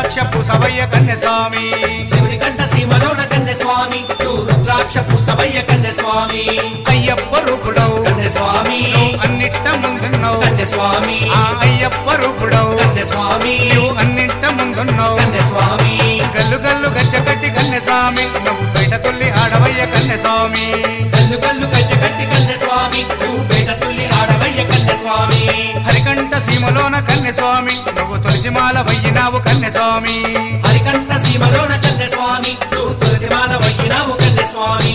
రుద్రాక్ష పూసవయ్య కన్యస్వామి శివుని కంట సీమలోన కన్నె స్వామి నువ్వు రుద్రాక్ష పూసవయ్య కన్నె స్వామి అయ్యప్ప రూపుడవు కన్నె స్వామి నువ్వు అన్నిట్ట ముందున్నావు కన్నె స్వామి ఆ అయ్యప్ప రూపుడవు కన్నె స్వామి నువ్వు అన్నింట ముందున్నావు కన్నె స్వామి గల్లు గల్లు గజ్జ కట్టి కన్యస్వామి నువ్వు బయట తొల్లి ఆడవయ్య కన్యస్వామి కల్లు కల్లు గజ్జ కట్టి కన్నె స్వామి నువ్వు బయట తుల్లి ఆడవయ్య కన్నె స్వామి హరికంఠ సీమలోన కన్యస్వామి నువ్వు తులసిమాల వయ్యినావు కన్యస్వామి హరికంఠ సీమలోన కన్నె స్వామి నువ్వు తులసిమాల వయ్యినావు కన్నె స్వామి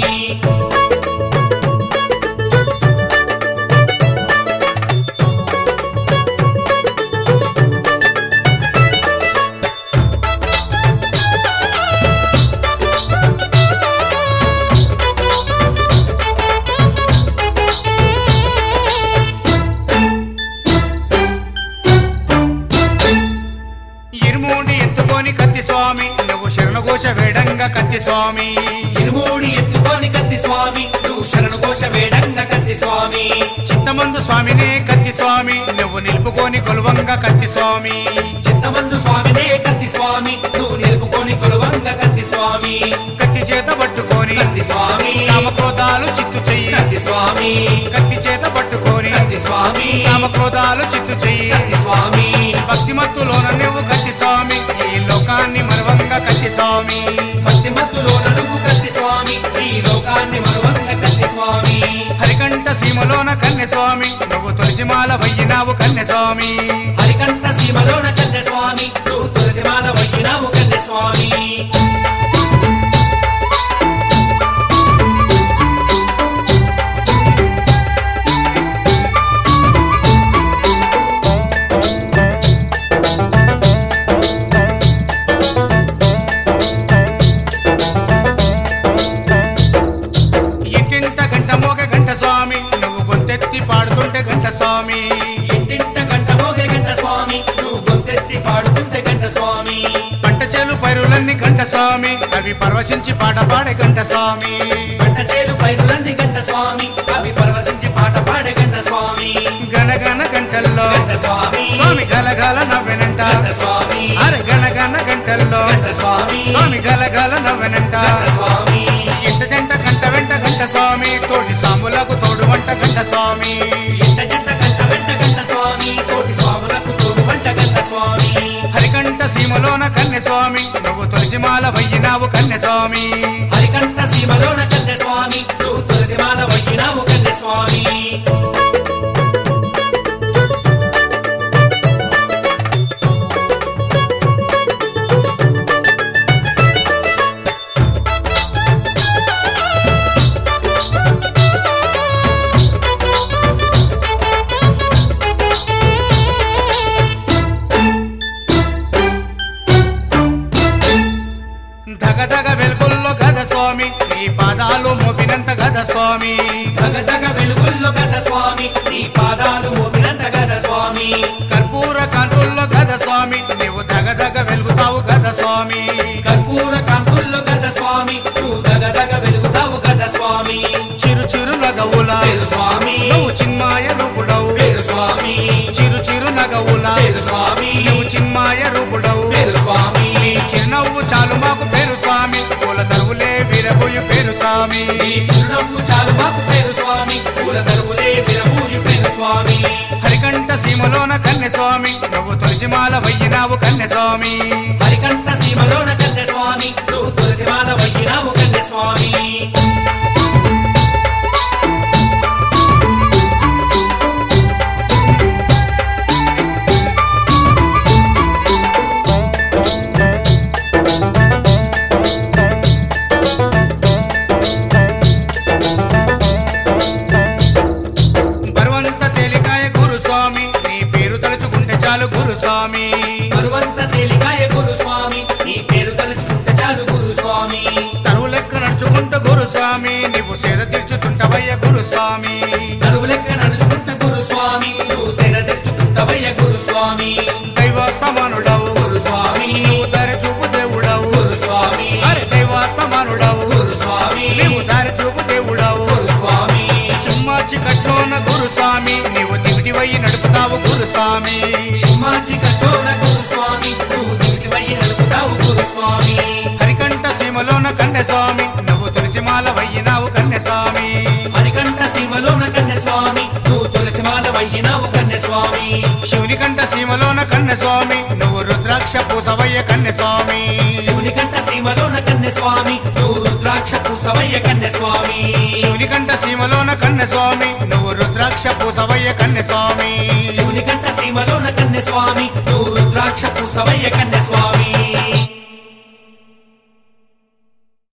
ఇరుమూడి ఎత్తుకొని కత్తి స్వామి నువ్వు శరణఘోష వేడంగా కత్తి స్వామి ఇరుమూడి ఎత్తుకొని కత్తి స్వామి నువ్వు శరణు కోశ వేడంగ కత్తి స్వామి చిత్తమందు స్వామినే కత్తి స్వామి నువ్వు నిలుపుకొని కొలువంగా కత్తి స్వామి చిత్తమందు స్వామినే కత్తి స్వామి నువ్వు నిలుపుకొని కొలువంగ కత్తి స్వామి కత్తి చేత పట్టుకొని కత్తి స్వామి కామక్రోధాలు చిత్తు చెయ్యి కత్తి స్వామి కత్తి చేత పట్టుకొని కత్తి స్వామి కామక్రోధాలు చిత్తు చెయ్యి కత్తి స్వామి భక్తి మత్తులోన నువ్వు కత్తి స్వామి ఈ లోకాన్ని మరవంగా కత్తి స్వామి భక్తి మత్తులో నడుగు కత్తి స్వామి ఈ లోకాన్ని మరువంగ కత్తి స్వామి హరికంఠ సీమలోన కన్య స్వామి నువ్వు తులసిమాల వయ్యినావు కన్య స్వామి హరికంఠ సీమలోన కన్నె స్వామి నువ్వు తులసిమాల వయ్యినావు కన్నె స్వామి ఇంటింట గంట మోగ గంట స్వామి నువ్వు గొంతెత్తి పాడుతుంటే గంట స్వామి ఇంటింట గంట మోగే గంట స్వామి నువ్వు గొంతెత్తి పాడుతుంటే గంట స్వామి పంట చేలు పైరులన్నీ గంట స్వామి అవి పరవశించి పాట పాడే గంట స్వామి పంట చేలు పైరులన్నీ గంట స్వామి అవి పరవశించి పాట పాడే గంట స్వామి గనగన గంటల్లో గంట స్వామి స్వామి గలగల నవ్వెనంట గంట స్వామి అరే గనగన గంటల్లో గంట స్వామి స్వామి గలగల నవ్వెనంట గంట స్వామి ఇంట జంట గంట వెంట గంట స్వామి తోటి సాములకు తోడు వంట గంట స్వామి ఇంట జంట గంట వెంట గంట స్వామి కోటి స్వాములకు తోడు వంట గంట స్వామి హరికంఠ సీమలోన కన్య స్వామి నువ్వు తులసిమాల వయ్యినావు కన్య స్వామి హరికంఠ సీమలోన కన్నె స్వామి నువ్వు తులసిమాల వయ్యినావు కన్నె స్వామి ధగధగ వెలుగుల్లో గద స్వామి నీ పాదాలు మోపినంత గద స్వామి దగదగ వెలుగుల్లో గద స్వామి నీ పాదాలు మోపినంత గద స్వామి కర్పూర కాంతుల్లో గద స్వామి నీవు ధగధగ వెలుగుతావు గద స్వామి కర్పూర కాంతుల్లో గద స్వామి నువ్వు దగదగ వెలుగుతావు గద స్వామి చిరు చిరు నగవుల పేరు స్వామి నువ్వు చిన్మాయ రూపుడవు పేరు స్వామి చిరు చిరు నగవుల పేరు స్వామి నువ్వు చిన్మాయ రూపుడవు పేరు స్వామి నీ చిరునవ్వు చాలు మాకు పేరు స్వామి పూల తరువులే వీరబోయు పేరు స్వామి నీ చిరునవ్వు చాలు మాకు పేరు స్వామి పూల తరువులే విరబూయు పేరు స్వామి హరికంఠ సీమలోన కన్య స్వామి నువ్వు తులసిమాల వయ్యినావు కన్య స్వామి హరికంఠ సీమలోన కన్నె స్వామి నువ్వు తులసిమాల వయ్యినావు కన్నె స్వామి బరువంత తేలికాయ గురుస్వామి నీ పేరు తలుచుకుంటే చాలు గురుస్వామి బరువంత తేలికాయ గురు స్వామి నీ పేరు తలుచుకుంటే చాలు గురు స్వామి తరువు లెక్క నడుచుకుంటూ గురుస్వామి నీవు సేద తీర్చుతుంటవయ్య గురుస్వామి నలుగు లెక్క నడుచుకుంట గురు స్వామి నువ్వు సేద తెచ్చుకుంటవయ్య గురు స్వామి దైవ సమానుడవు గురు స్వామి నువ్వు దారి చూపు దేవుడవు గురు స్వామి అరే దైవ సమానుడవు గురు స్వామి నీవు దారి చూపు దేవుడవు గురు స్వామి చిమ్మ చికట్లోన గురుస్వామి నీవు దివిటివయ్యి నడుపుతావు గురుస్వామి సింహాచి కట్టోన గురు స్వామి నువ్వు దివిటివయ్యి నడుపుతావు సీమలోన కన్యస్వామి నువ్వు తులసిమాల వయ్యినావు కన్యస్వామి మణికంఠ సీమలోన కన్య స్వామి నువ్వు తులసిమాల వయ్యినావు కన్య స్వామి శివుని కంట సీమలోన కన్యస్వామి నువ్వు రుద్రాక్ష పూసవయ్య కన్యస్వామి శివుని కంఠ సీమలోన కన్య స్వామి నువ్వు రుద్రాక్ష పూసవయ్య కన్య స్వామి శివుని కంట సీమలోన కన్యస్వామి నువ్వు రుద్రాక్ష పూసవయ్య కన్యస్వామి శివుని కంఠ సీమలోన కన్య స్వామి నువ్వు రుద్రాక్ష పూసవయ్య కన్య స్వామి